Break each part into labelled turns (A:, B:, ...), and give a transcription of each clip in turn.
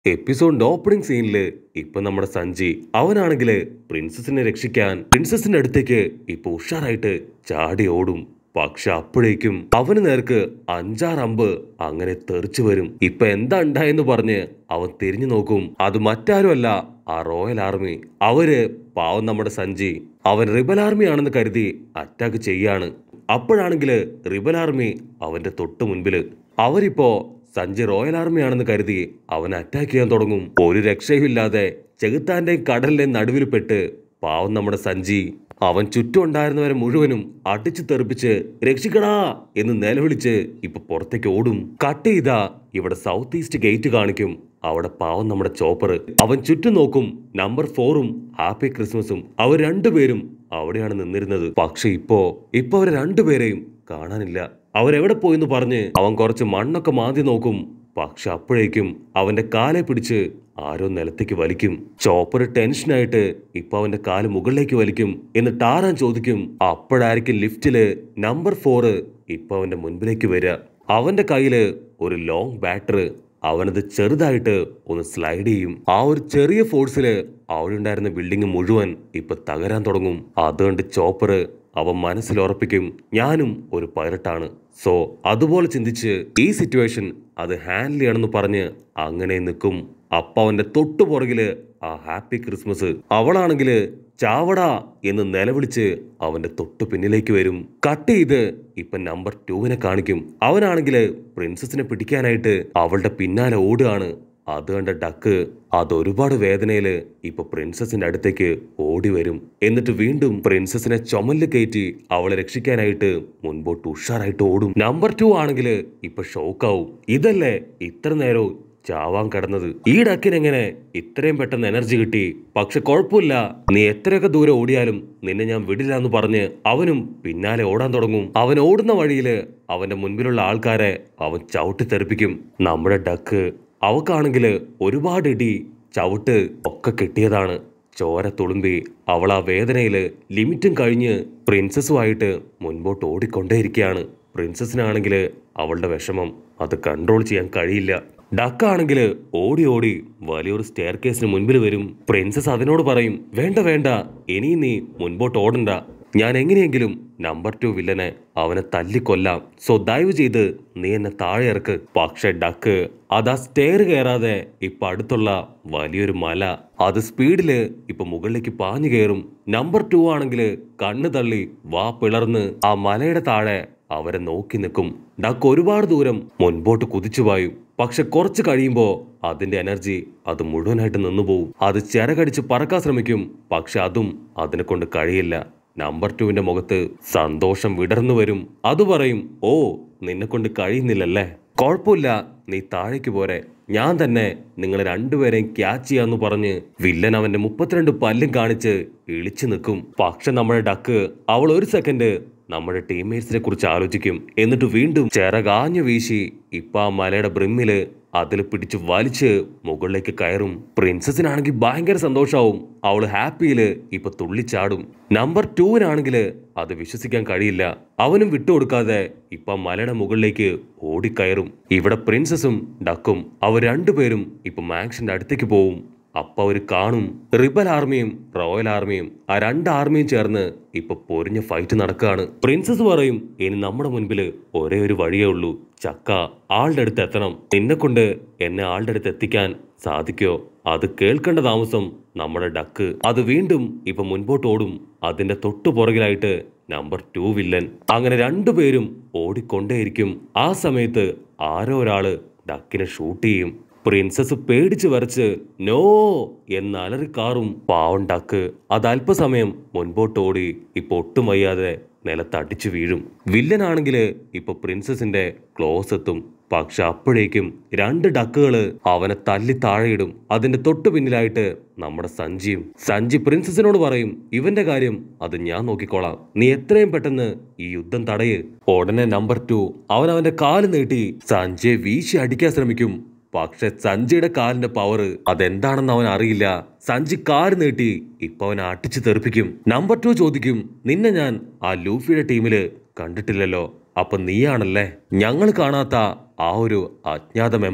A: എപ്പിസോഡിന്റെ opening സീനില് ഇപ്പൊ നമ്മുടെ സഞ്ജി അവനാണെങ്കില് പ്രിൻസസിനെ രക്ഷിക്കാൻ പ്രിൻസസിന്റെ അടുത്തേക്ക് ഇപ്പൊ ഉഷാറായിട്ട് ചാടി ഓടും പക്ഷെ അപ്പോഴേക്കും അവന് നേർക്ക് അഞ്ചാറ് അമ്പ് അങ്ങനെ തെറിച്ചു വരും ഇപ്പൊ എന്താ ഉണ്ടായെന്ന് പറഞ്ഞ് അവൻ തിരിഞ്ഞു നോക്കും അത് മറ്റാരുമല്ല ആ റോയൽ ആർമി അവര് പാവം നമ്മുടെ സഞ്ജി അവൻ റിബൽ ആർമി ആണെന്ന് കരുതി അറ്റാക്ക് ചെയ്യാണ് അപ്പോഴാണെങ്കില് റിബൽ ആർമി അവന്റെ തൊട്ട് മുൻപില് അവരിപ്പോ സഞ്ജയ് റോയൽ ആർമി ആണെന്ന് കരുതി അവൻ അറ്റാക്ക് ചെയ്യാൻ തുടങ്ങും ഒരു രക്ഷയുമില്ലാതെ ചെകുത്താന്റെയും കടലിന്റെയും നടുവിൽ പെട്ട് പാവം നമ്മുടെ സഞ്ജി അവൻ ചുറ്റും ഉണ്ടായിരുന്നവരെ മുഴുവനും അടിച്ചു തെറിപ്പിച്ച് രക്ഷിക്കടാ എന്ന് നിലവിളിച്ച് ഇപ്പൊ പുറത്തേക്ക് ഓടും കട്ട് ചെയ്താ ഇവിടെ സൗത്ത് ഈസ്റ്റ് ഗേറ്റ് കാണിക്കും അവിടെ പാവം നമ്മുടെ ചോപ്പർ അവൻ ചുറ്റും നോക്കും നമ്പർ ഫോറും ഹാപ്പി ക്രിസ്മസും അവർ രണ്ടുപേരും അവിടെയാണ് നിന്നിരുന്നത് പക്ഷെ ഇപ്പോ ഇപ്പൊ അവരെ രണ്ടുപേരെയും കാണാനില്ല അവരെവിടെ പോയെന്ന് പറഞ്ഞ് അവൻ കുറച്ച് മണ്ണൊക്കെ മാന്തി നോക്കും പക്ഷെ അപ്പോഴേക്കും അവന്റെ കാലെ പിടിച്ച് ആരോ നിലത്തേക്ക് വലിക്കും ചോപ്പർ ടെൻഷനായിട്ട് ഇപ്പൊ അവന്റെ കാല് മുകളിലേക്ക് വലിക്കും എന്ന് ടാറാൻ ചോദിക്കും അപ്പോഴായിരിക്കും ലിഫ്റ്റില് നമ്പർ ഫോറ് ഇപ്പൊ അവന്റെ മുൻപിലേക്ക് വരിക അവന്റെ കയ്യില് ഒരു ലോങ് ബാറ്റർ അവനത് ചെറുതായിട്ട് ഒന്ന് സ്ലൈഡ് ചെയ്യും ആ ഒരു ചെറിയ ഫോഴ്സില് അവിടെ ഉണ്ടായിരുന്ന ബിൽഡിംഗ് മുഴുവൻ ഇപ്പൊ തകരാൻ തുടങ്ങും അതുകൊണ്ട് ചോപ്പർ അവൻ മനസ്സിൽ ഉറപ്പിക്കും ഞാനും ഒരു പൈലറ്റാണ് സോ അതുപോലെ ചിന്തിച്ച് ഈ സിറ്റുവേഷൻ അത് ഹാൻഡിൽ ചെയ്യണമെന്ന് പറഞ്ഞ് അങ്ങനെ നിൽക്കും അപ്പ അവന്റെ തൊട്ടു പുറകില് ആ ഹാപ്പി ക്രിസ്മസ് അവളാണെങ്കില് ചാവടാ എന്ന് നിലവിളിച്ച് അവന്റെ തൊട്ടു പിന്നിലേക്ക് വരും കട്ട് ചെയ്ത് ഇപ്പൊ നമ്പർ ടൂവിനെ കാണിക്കും അവനാണെങ്കില് പ്രിൻസസിനെ പിടിക്കാനായിട്ട് അവളുടെ പിന്നാലെ ഓടുകയാണ് അത് കണ്ട ഡക്ക് അത് ഒരുപാട് വേദനയില് ഇപ്പൊ പ്രിൻസസിന്റെ അടുത്തേക്ക് ഓടി വരും എന്നിട്ട് വീണ്ടും പ്രിൻസസിനെ ചുമലിൽ കയറ്റി അവളെ രക്ഷിക്കാനായിട്ട് മുൻപോട്ട് ഉഷാറായിട്ട് ഓടും നമ്പർ ടു ആണെങ്കില് ഇപ്പൊ ഷോക്കാവും ഇതല്ലേ ഇത്ര നേരവും ചാവാൻ കിടന്നത് ഈ ഡക്കിനെങ്ങനെ ഇത്രയും പെട്ടെന്ന് എനർജി കിട്ടി പക്ഷെ കുഴപ്പമില്ല നീ എത്രയൊക്കെ ദൂരെ ഓടിയാലും നിന്നെ ഞാൻ വിടില്ല എന്ന് പറഞ്ഞ് അവനും പിന്നാലെ ഓടാൻ തുടങ്ങും അവൻ ഓടുന്ന വഴിയില് അവന്റെ മുൻപിലുള്ള ആൾക്കാരെ അവൻ ചവിട്ടി തെറിപ്പിക്കും നമ്മുടെ ഡക്ക് അവക്കാണെങ്കിൽ ഒരുപാട് ഇടി ചവിട്ട് ഒക്കെ കിട്ടിയതാണ് ചോര തുളുമ്പി അവൾ ആ വേദനയില് ലിമിറ്റും കഴിഞ്ഞ് പ്രിൻസസുമായിട്ട് മുൻപോട്ട് ഓടിക്കൊണ്ടേയിരിക്കുകയാണ് പ്രിൻസസിനാണെങ്കിൽ അവളുടെ വിഷമം അത് കൺട്രോൾ ചെയ്യാൻ കഴിയില്ല ഡക്കാണെങ്കിൽ ഓടി ഓടി വലിയൊരു സ്റ്റെയർ കേസിന് മുൻപിൽ വരും പ്രിൻസസ് അതിനോട് പറയും വേണ്ട വേണ്ട ഇനി നീ മുൻപോട്ട് ഓടണ്ട ഞാൻ എങ്ങനെയെങ്കിലും നമ്പർ ടു വില്ലനെ അവനെ തല്ലിക്കൊല്ലാം സോ ദയവ് ചെയ്ത് നീ എന്നെ താഴെ ഇറക്ക് പക്ഷെ ഡക്ക് അതാ സ്റ്റെയർ കയറാതെ ഇപ്പൊ അടുത്തുള്ള വലിയൊരു മല അത് സ്പീഡില് ഇപ്പൊ മുകളിലേക്ക് പാഞ്ഞു കയറും നമ്പർ ടു ആണെങ്കിൽ കണ്ണ് തള്ളി വാ പിളർന്ന് ആ മലയുടെ താഴെ അവരെ നോക്കി നിൽക്കും ഡക്ക് ഒരുപാട് ദൂരം മുൻപോട്ട് കുതിച്ചു പായും പക്ഷെ കുറച്ച് കഴിയുമ്പോ അതിന്റെ എനർജി അത് മുഴുവനായിട്ട് നിന്നുപോകും അത് ചിറകടിച്ച് പറക്കാൻ ശ്രമിക്കും പക്ഷെ അതും അതിനെ കൊണ്ട് കഴിയില്ല നമ്പർ ടുവിന്റെ മുഖത്ത് സന്തോഷം വിടർന്നു വരും അത് പറയും ഓ നിന്നെ കൊണ്ട് കഴിയുന്നില്ലല്ലേ കുഴപ്പമില്ല നീ താഴേക്ക് പോരെ ഞാൻ തന്നെ നിങ്ങളെ രണ്ടുപേരെയും ക്യാച്ച് ചെയ്യാന്ന് പറഞ്ഞ് വില്ലൻ അവന്റെ മുപ്പത്തിരണ്ട് പല്ലും കാണിച്ച് ഇളിച്ചു നിൽക്കും പക്ഷെ നമ്മുടെ ഡക്ക് അവൾ ഒരു സെക്കൻഡ് നമ്മുടെ ടീംമേറ്റ്സിനെ കുറിച്ച് ആലോചിക്കും എന്നിട്ട് വീണ്ടും ചിറകാഞ്ഞു വീശി ഇപ്പൊ ആ മലയുടെ ബ്രിമ്മില് അതിൽ പിടിച്ച് വലിച്ച് മുകളിലേക്ക് കയറും പ്രിൻസസിനാണെങ്കിൽ ഭയങ്കര സന്തോഷാവും അവള് ഹാപ്പിയില് ഇപ്പൊ തുള്ളിച്ചാടും നമ്പർ ടൂവിനാണെങ്കില് അത് വിശ്വസിക്കാൻ കഴിയില്ല അവനും വിട്ടുകൊടുക്കാതെ ഇപ്പൊ മലയുടെ മുകളിലേക്ക് ഓടിക്കയറും ഇവിടെ പ്രിൻസസും ഡക്കും അവർ രണ്ടുപേരും ഇപ്പൊ മാക്സിന്റെ അടുത്തേക്ക് പോവും അപ്പൊ അവര് കാണും റിബൽ ആർമിയും റോയൽ ആർമിയും ആ രണ്ട് ആർമിയും ചേർന്ന് ഇപ്പൊ പൊരിഞ്ഞ ഫൈറ്റ് നടക്കുകയാണ് പ്രിൻസസ് പറയും ഇനി നമ്മുടെ മുൻപില് ഒരേ ഒരു വഴിയേ ഉള്ളൂ ചക്ക ആളുടെ അടുത്ത് എത്തണം നിന്നെ കൊണ്ട് എന്നെ ആളുടെ അടുത്ത് എത്തിക്കാൻ സാധിക്കോ അത് കേൾക്കേണ്ട താമസം നമ്മുടെ ഡക്ക് അത് വീണ്ടും ഇപ്പൊ മുൻപോട്ട് ഓടും അതിന്റെ തൊട്ടു പുറകിലായിട്ട് നമ്പർ ടു വില്ലൻ അങ്ങനെ രണ്ടുപേരും ഓടിക്കൊണ്ടേയിരിക്കും ആ സമയത്ത് ആരോ ഒരാള് ഡക്കിനെ ഷൂട്ട് ചെയ്യും പ്രിൻസസ് പേടിച്ച് വരച്ച് നോ എന്ന് അലറിക്കാറും പാവം ഡക്ക് അത് അല്പസമയം മുൻപോട്ട് ഓടി ഇപ്പൊ ഒട്ടും വയ്യാതെ നിലത്തടിച്ചു വീഴും വില്ലനാണെങ്കില് ഇപ്പൊ പ്രിൻസസിന്റെ ക്ലോസ് എത്തും പക്ഷെ അപ്പോഴേക്കും രണ്ട് ഡക്കുകള് അവനെ തല്ലി താഴെയിടും അതിന്റെ തൊട്ടു പിന്നിലായിട്ട് നമ്മുടെ സഞ്ജിയും സഞ്ജി പ്രിൻസസിനോട് പറയും ഇവന്റെ കാര്യം അത് ഞാൻ നോക്കിക്കോളാം നീ എത്രയും പെട്ടെന്ന് ഈ യുദ്ധം തടയ് ഉടനെ നമ്പർ ടു അവൻ അവന്റെ കാല് നീട്ടി സഞ്ജയ് വീശി അടിക്കാൻ ശ്രമിക്കും പക്ഷെ സഞ്ജയുടെ കാലിന്റെ പവർ അതെന്താണെന്ന് അവൻ അറിയില്ല സഞ്ജി കാല് നീട്ടി ഇപ്പൊ അവൻ അടിച്ചു തെറിപ്പിക്കും നമ്പർ ടു ചോദിക്കും നിന്നെ ഞാൻ ആ ലൂഫിയുടെ ടീമില് കണ്ടിട്ടില്ലല്ലോ അപ്പൊ നീയാണല്ലേ ഞങ്ങൾ കാണാത്ത ആ ഒരു അജ്ഞാത മെമ്പർ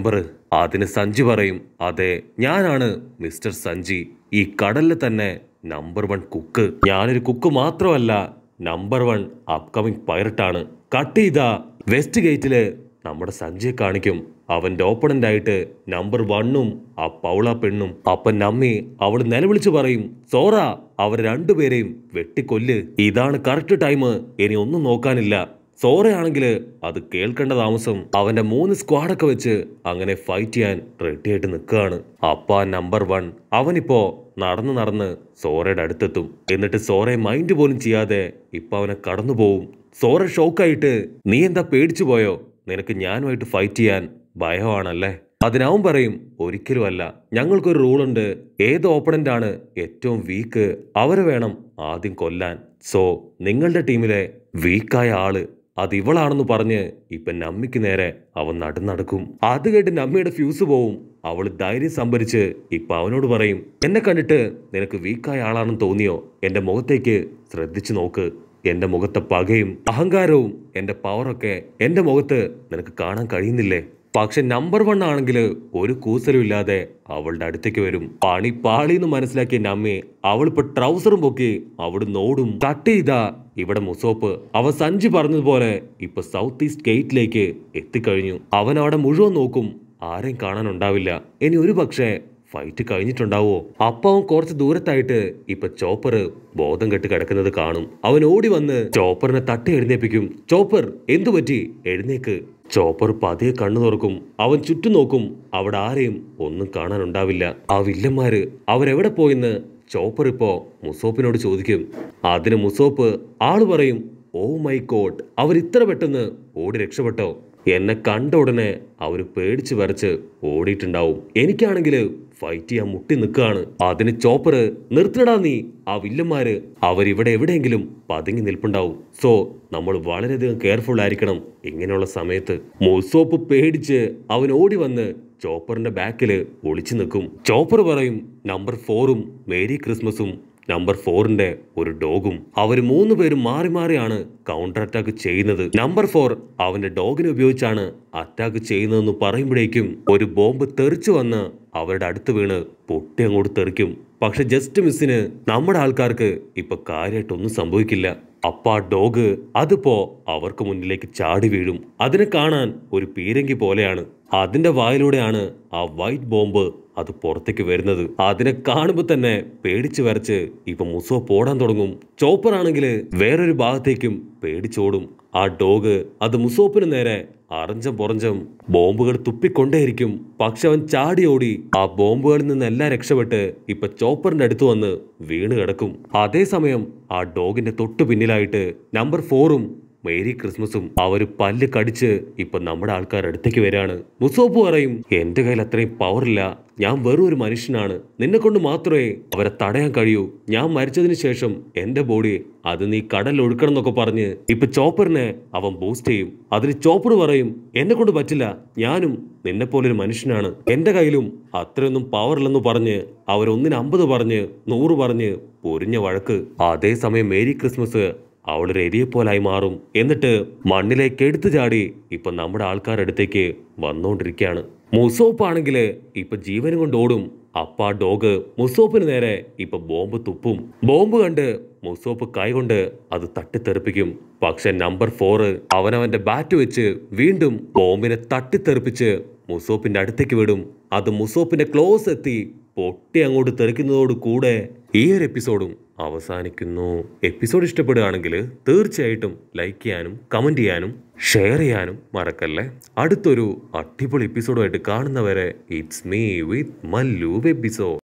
A: അതിന് സഞ്ജി പറയും അതെ ഞാനാണ് മിസ്റ്റർ സഞ്ജി ഈ കടലിൽ തന്നെ നമ്പർ വൺ കുക്ക് ഞാനൊരു കുക്ക് മാത്രമല്ല നമ്പർ വൺ അപ്കമിങ് പൈററ്റാണ് കട്ട് ചെയ്ത വെസ്റ്റ് ഗേറ്റില് നമ്മുടെ സഞ്ജയെ കാണിക്കും അവന്റെ ഓപ്പണന്റ് ആയിട്ട് നമ്പർ വണ്ണും ആ പൗള പെണ്ണും അപ്പൻ നമ്മി അവൾ നിലവിളിച്ചു പറയും സോറ അവർ രണ്ടുപേരെയും വെട്ടിക്കൊല്ല് ഇതാണ് കറക്റ്റ് ടൈം ഇനി ഒന്നും നോക്കാനില്ല സോറയാണെങ്കിൽ അത് കേൾക്കേണ്ട താമസം അവന്റെ മൂന്ന് സ്ക്വാഡൊക്കെ വെച്ച് അങ്ങനെ ഫൈറ്റ് ചെയ്യാൻ റെഡി ആയിട്ട് നിൽക്കുകയാണ് അപ്പ നമ്പർ വൺ അവനിപ്പോ നടന്ന് നടന്ന് സോറയുടെ അടുത്തെത്തും എന്നിട്ട് സോറയെ മൈൻഡ് പോലും ചെയ്യാതെ ഇപ്പൊ അവനെ കടന്നു പോവും സോറ ഷോക്കായിട്ട് നീ എന്താ പേടിച്ചു പോയോ നിനക്ക് ഞാനുമായിട്ട് ഫൈറ്റ് ചെയ്യാൻ ഭയമാണല്ലേ അതിനവൻ പറയും ഒരിക്കലുമല്ല ഞങ്ങൾക്കൊരു റൂളുണ്ട് ഏത് ഓപ്പണന്റ് ആണ് ഏറ്റവും വീക്ക് അവരെ വേണം ആദ്യം കൊല്ലാൻ സോ നിങ്ങളുടെ ടീമിലെ വീക്കായ ആള് അത് ഇവളാണെന്ന് പറഞ്ഞ് ഇപ്പൊ നമ്മിക്ക് നേരെ അവൻ നടന്നടക്കും അത് കേട്ട് നമ്മയുടെ ഫ്യൂസ് പോവും അവള് ധൈര്യം സംഭരിച്ച് ഇപ്പൊ അവനോട് പറയും എന്നെ കണ്ടിട്ട് നിനക്ക് വീക്കായ ആളാണെന്ന് തോന്നിയോ എന്റെ മുഖത്തേക്ക് ശ്രദ്ധിച്ചു നോക്ക് എന്റെ മുഖത്തെ പകയും അഹങ്കാരവും എന്റെ പവറൊക്കെ എന്റെ മുഖത്ത് നിനക്ക് കാണാൻ കഴിയുന്നില്ലേ പക്ഷെ നമ്പർ വൺ ആണെങ്കിൽ ഒരു കൂസലും ഇല്ലാതെ അവളുടെ അടുത്തേക്ക് വരും പണി പാളിന്ന് മനസ്സിലാക്കിയ നമ്മെ അവളിപ്പോ ട്രൗസറും പൊക്കി അവിടുന്ന് ഓടും കട്ട് ചെയ്താ ഇവിടെ മുസോപ്പ് അവൻ സഞ്ജി പറഞ്ഞതുപോലെ ഇപ്പൊ സൗത്ത് ഈസ്റ്റ് ഗേറ്റിലേക്ക് എത്തിക്കഴിഞ്ഞു അവൻ അവിടെ മുഴുവൻ നോക്കും ആരെയും കാണാനുണ്ടാവില്ല ഇനി ഒരു പക്ഷേ ഫൈറ്റ് കഴിഞ്ഞിട്ടുണ്ടാവോ അപ്പൊ അവൻ കുറച്ച് ദൂരത്തായിട്ട് ഇപ്പൊ ചോപ്പർ ബോധം കെട്ട് കിടക്കുന്നത് കാണും അവൻ ഓടി വന്ന് ചോപ്പറിനെ തട്ടി എഴുന്നേപ്പിക്കും ചോപ്പർ എന്തു പറ്റി എഴുന്നേക്ക് ചോപ്പർ പതിയെ കണ്ണു തുറക്കും അവൻ ചുറ്റും നോക്കും അവിടെ ആരെയും ഒന്നും കാണാനുണ്ടാവില്ല ആ വില്ലന്മാര് അവരെവിടെ പോയെന്ന് ചോപ്പർ ഇപ്പോ മുസോപ്പിനോട് ചോദിക്കും അതിന് മുസോപ്പ് ആള് പറയും ഓ മൈ ഗോഡ് അവർ ഇത്ര പെട്ടെന്ന് ഓടി രക്ഷപ്പെട്ടോ എന്നെ കണ്ട ഉടനെ അവര് പേടിച്ച് വരച്ച് ഓടിയിട്ടുണ്ടാവും എനിക്കാണെങ്കിൽ ഫൈറ്റ് ചെയ്യാൻ മുട്ടി നിൽക്കുകയാണ് അതിന് ചോപ്പറ് നിർത്തടാ നീ ആ വില്ലന്മാര് അവരിവിടെ എവിടെയെങ്കിലും പതുങ്ങി നിൽപ്പുണ്ടാവും സോ നമ്മൾ വളരെയധികം കെയർഫുൾ ആയിരിക്കണം ഇങ്ങനെയുള്ള സമയത്ത് മുസോപ്പ് പേടിച്ച് അവൻ ഓടി വന്ന് ചോപ്പറിന്റെ ബാക്കില് ഒളിച്ചു നിൽക്കും ചോപ്പർ പറയും നമ്പർ ഫോറും മേരി ക്രിസ്മസും നമ്പർ ഫോറിന്റെ ഒരു ഡോഗും അവർ മൂന്ന് പേരും മാറി മാറിയാണ് കൗണ്ടർ അറ്റാക്ക് ചെയ്യുന്നത് നമ്പർ ഫോർ അവന്റെ ഡോഗിനെ ഉപയോഗിച്ചാണ് അറ്റാക്ക് ചെയ്യുന്നതെന്ന് പറയുമ്പോഴേക്കും ഒരു ബോംബ് തെറിച്ചു വന്ന് അവരുടെ അടുത്ത് വീണ് പൊട്ടി അങ്ങോട്ട് തെറിക്കും പക്ഷെ ജസ്റ്റ് മിസ്സിന് നമ്മുടെ ആൾക്കാർക്ക് ഇപ്പൊ കാര്യമായിട്ടൊന്നും സംഭവിക്കില്ല അപ്പ ആ ഡോഗ് അതിപ്പോ അവർക്ക് മുന്നിലേക്ക് ചാടി വീഴും അതിനെ കാണാൻ ഒരു പീരങ്കി പോലെയാണ് അതിന്റെ വായിലൂടെയാണ് ആ വൈറ്റ് ബോംബ് അത് പുറത്തേക്ക് വരുന്നത് അതിനെ കാണുമ്പോൾ തന്നെ പേടിച്ചു വരച്ച് ഇപ്പൊ മുസോ പോടാൻ തുടങ്ങും ചോപ്പർ ആണെങ്കിൽ വേറൊരു ഭാഗത്തേക്കും പേടിച്ചോടും ആ ഡോഗ് അത് മുസോപ്പിന് നേരെ അറഞ്ചം പുറഞ്ചം ബോംബുകൾ തുപ്പിക്കൊണ്ടേയിരിക്കും പക്ഷെ അവൻ ചാടി ഓടി ആ ബോംബുകളിൽ നിന്നെല്ലാം രക്ഷപ്പെട്ട് ഇപ്പൊ ചോപ്പറിന്റെ അടുത്ത് വന്ന് വീണ് കിടക്കും അതേസമയം ആ ഡോഗിന്റെ തൊട്ടു പിന്നിലായിട്ട് നമ്പർ ഫോറും മേരി ക്രിസ്മസും അവര് പല്ല് കടിച്ച് ഇപ്പൊ നമ്മുടെ ആൾക്കാർ അടുത്തേക്ക് വരാണ് മുസോപ്പ് പറയും എന്റെ കയ്യിൽ അത്രയും പവറില്ല ഞാൻ വെറും ഒരു മനുഷ്യനാണ് നിന്നെ കൊണ്ട് മാത്രമേ അവരെ തടയാൻ കഴിയൂ ഞാൻ മരിച്ചതിന് ശേഷം എന്റെ ബോഡി അത് നീ കടലിൽ ഒഴുക്കണം എന്നൊക്കെ പറഞ്ഞ് ഇപ്പൊ ചോപ്പറിനെ അവൻ ബൂസ്റ്റ് ചെയ്യും അതിന് ചോപ്പർ പറയും എന്നെ കൊണ്ട് പറ്റില്ല ഞാനും നിന്നെ പോലെ ഒരു മനുഷ്യനാണ് എന്റെ കയ്യിലും അത്രയൊന്നും പവറില്ലെന്ന് പറഞ്ഞ് അവരൊന്നിന് അമ്പത് പറഞ്ഞ് നൂറ് പറഞ്ഞ് പൊരിഞ്ഞ വഴക്ക് അതേസമയം മേരി ക്രിസ്മസ് അവളൊരു എരിയെപ്പോലായി മാറും എന്നിട്ട് മണ്ണിലേക്ക് എടുത്തു ചാടി ഇപ്പൊ നമ്മുടെ ആൾക്കാരുടെ അടുത്തേക്ക് വന്നുകൊണ്ടിരിക്കുകയാണ് മുസോപ്പ് ആണെങ്കിൽ ഇപ്പൊ ജീവനും കൊണ്ട് ഓടും അപ്പ ആ ഡോഗ് മുസോപ്പിന് നേരെ ഇപ്പൊ ബോംബ് തുപ്പും ബോംബ് കണ്ട് മുസോപ്പ് കൈകൊണ്ട് അത് തട്ടിത്തെറിപ്പിക്കും പക്ഷെ നമ്പർ ഫോറ് അവനവന്റെ ബാറ്റ് വെച്ച് വീണ്ടും ബോംബിനെ തട്ടിത്തെറിപ്പിച്ച് മുസോപ്പിന്റെ അടുത്തേക്ക് വിടും അത് മുസോപ്പിന്റെ ക്ലോസ് എത്തി പൊട്ടി അങ്ങോട്ട് തെറിക്കുന്നതോട് കൂടെ ഈ ഒരു എപ്പിസോഡും അവസാനിക്കുന്നു എപ്പിസോഡ് ഇഷ്ടപ്പെടുകയാണെങ്കിൽ തീർച്ചയായിട്ടും ലൈക്ക് ചെയ്യാനും കമന്റ് ചെയ്യാനും ഷെയർ ചെയ്യാനും മറക്കല്ലേ അടുത്തൊരു അടിപൊളി എപ്പിസോഡുമായിട്ട് കാണുന്നവരെ it's me with Mallu episode